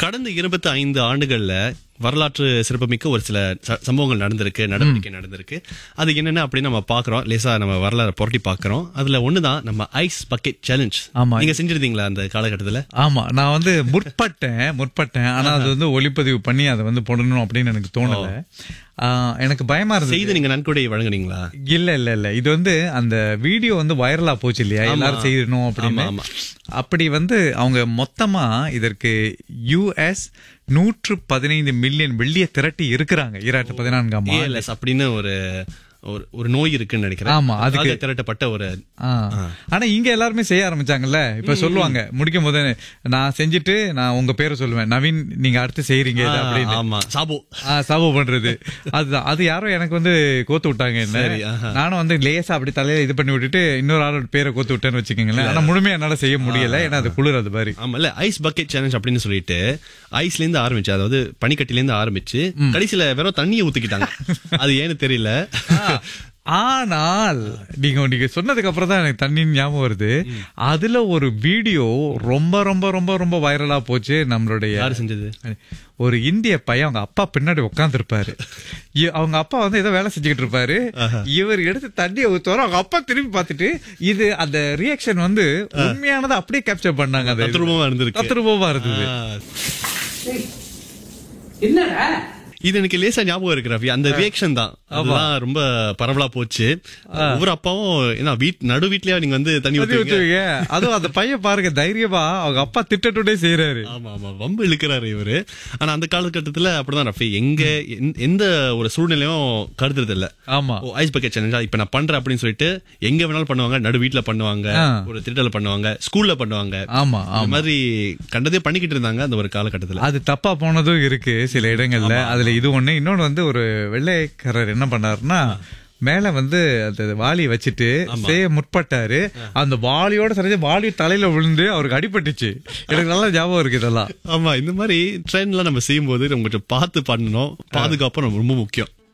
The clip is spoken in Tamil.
கடந்த இருபத்தி ஐந்து ஆண்டுகள்ல வரலாற்று சிறப்புமிக்க ஒரு சில ச- சம்பவங்கள் நடந்திருக்கு நடவடிக்கை நடந்திருக்கு அது என்னென்ன அப்படின்னு நம்ம பாக்குறோம் லேசா நம்ம வரலாறு புரட்டி பாக்குறோம் அதுல ஒண்ணுதான் நம்ம ஐஸ் பக்கெட் சேலஞ்ச் ஆமா. நீங்க செஞ்சிருந்தீங்களா அந்த காலகட்டத்துல ஆமா நான் வந்து முற்பட்டேன் முற்பட்டேன் ஆனா அது வந்து ஒளிப்பதிவு பண்ணி அதை வந்து போடணும் அப்படின்னு எனக்கு தோணல ஆ, எனக்கு பயமா இருந்தது செய்து நீங்க நன்கொடை வழங்குனீங்களா இல்ல இல்ல இல்ல இது வந்து அந்த வீடியோ வந்து வைரலா போச்சு இல்லையா எல்லாரும் செய்யணும் அப்படின்னு ஆமா, அப்படி வந்து அவங்க மொத்தமா இதற்கு யுஎஸ் நூற்று பதினைந்து மில்லியன் வெள்ளிய திரட்டி இருக்கிறாங்க ஈராயிரத்து பதினான்காம் ஆண்டு. ஏஎல்எஸ் அப்படின்னு ஒரு ஒரு- ஒரு நோய் இருக்குன்னு நினைக்கிறேன் ஆமா, அதுக்கு- அதுக்காக திரட்டப்பட்ட ஒரு ஆ. ஆனா இங்க எல்லாருமே செய்ய ஆரம்பிச்சாங்கல்ல இப்ப சொல்லுவாங்க முடிக்கும் போது நான் செஞ்சுட்டு நான் உங்க பேரை சொல்லுவேன் நவீன் நீங்க அடுத்து செய்யறீங்க இது அப்படின்னு ஆமா சாபு ஆ, சபோ பண்றது அதுதான் அது யாரோ எனக்கு வந்து கோத்து விட்டாங்க என்ன சரி, ஆஹா. நானும் வந்து லேசா அப்படி தலையில இது பண்ணி விட்டுட்டு இன்னொரு ஆளோட பேரை கோத்து விட்டேன்னு வச்சுக்கோங்களேன் ஆனா முழுமையா என்னால செய்ய முடியல ஏன்னா அது குளிர் அது மாதிரி ஆமா இல்ல ஐஸ் பக்கெட் சேலஞ்ச் அப்படின்னு சொல்லிட்டு ஐஸ்ல இருந்து ஆரம்பிச்சு அதாவது பனிக்கட்டில இருந்து ஆரம்பிச்சு கடைசியில வெறும் தண்ணியை ஊத்திக்கிட்டாங்க அது ஏன்னு தெரியல ஆனால் நீங்க நீங்க சொன்னதுக்கு அப்புறம் தான் எனக்கு தண்ணி ஞாபகம் வருது அதுல ஒரு வீடியோ ரொம்ப ரொம்ப ரொம்ப ரொம்ப வைரலா போச்சு நம்மளுடைய யாரு செஞ்சது ஒரு இந்திய பையன் அவங்க அப்பா பின்னாடி உட்கார்ந்து இருப்பாரு அவங்க அப்பா வந்து ஏதோ வேலை செஞ்சுக்கிட்டு இருப்பாரு இவர் எடுத்து தண்ணியை ஊத்துவாரு அவங்க அப்பா திரும்பி பார்த்துட்டு இது அந்த ரியாக்ஷன் வந்து உண்மையானதை அப்படியே கேப்சர் பண்ணாங்க அந்த இது. தத்ரூபமா இருந்திருக்கு. தத்ரூபமா இருந்தது ஆ, என்னடா இது எனக்கு லேசா ஞாபகம் இருக்கு ரவி அந்த ரியாக்ஷன் தான் அதுதான் ரொம்ப பரவலா போச்சு ஒவ்வொரு அப்பாவும் என்ன வீட் நடு வீட்லயா நீங்க வந்து தண்ணி தண்ணி ஊத்துவீங்க ஊத்துவீங்க அதுவும் அந்த பையன் பாருங்க தைரியமா அவங்க அப்பா திட்டட்டுடே செய்யறாரு ஆமா ஆமா வம்பு இழுக்கிறாரு இவரு ஆனா அந்த காலகட்டத்துல அப்படிதான் ரஃபி எங்க எந்த- எந்த ஒரு சூழ்நிலையும் கருதுறது இல்ல ஆமா ஓ ஐஸ் பக்கெட் சேலஞ்சா இப்ப நான் பண்றேன் அப்படின்னு சொல்லிட்டு எங்க வேணாலும் பண்ணுவாங்க நடு வீட்ல பண்ணுவாங்க ஆ. ஒரு திட்டல பண்ணுவாங்க ஸ்கூல்ல பண்ணுவாங்க ஆமா இந்த ஆமா மாதிரி கண்டதே பண்ணிக்கிட்டு இருந்தாங்க அந்த ஒரு காலகட்டத்துல அது தப்பா போனதும் இருக்கு சில இடங்கள்ல அதுல இது ஒண்ணு இன்னொன்னு வந்து ஒரு வெள்ளைக்காரர் என்ன பண்ணாருன்னா மேல வந்து அந்த வாளியை வச்சுட்டு செய்ய முற்பட்டாரு அந்த வாளியோட சரிஞ்சு வாளி தலையில விழுந்து அவருக்கு அடிபட்டுச்சு எனக்கு நல்லா ஞாபகம் இருக்கு இதெல்லாம் ஆமா இந்த மாதிரி ட்ரெயின்லாம் நம்ம செய்யும்போது நம்ம கொஞ்சம் பார்த்து பண்ணணும் பாதுகாப்பு நம்ம ரொம்ப முக்கியம்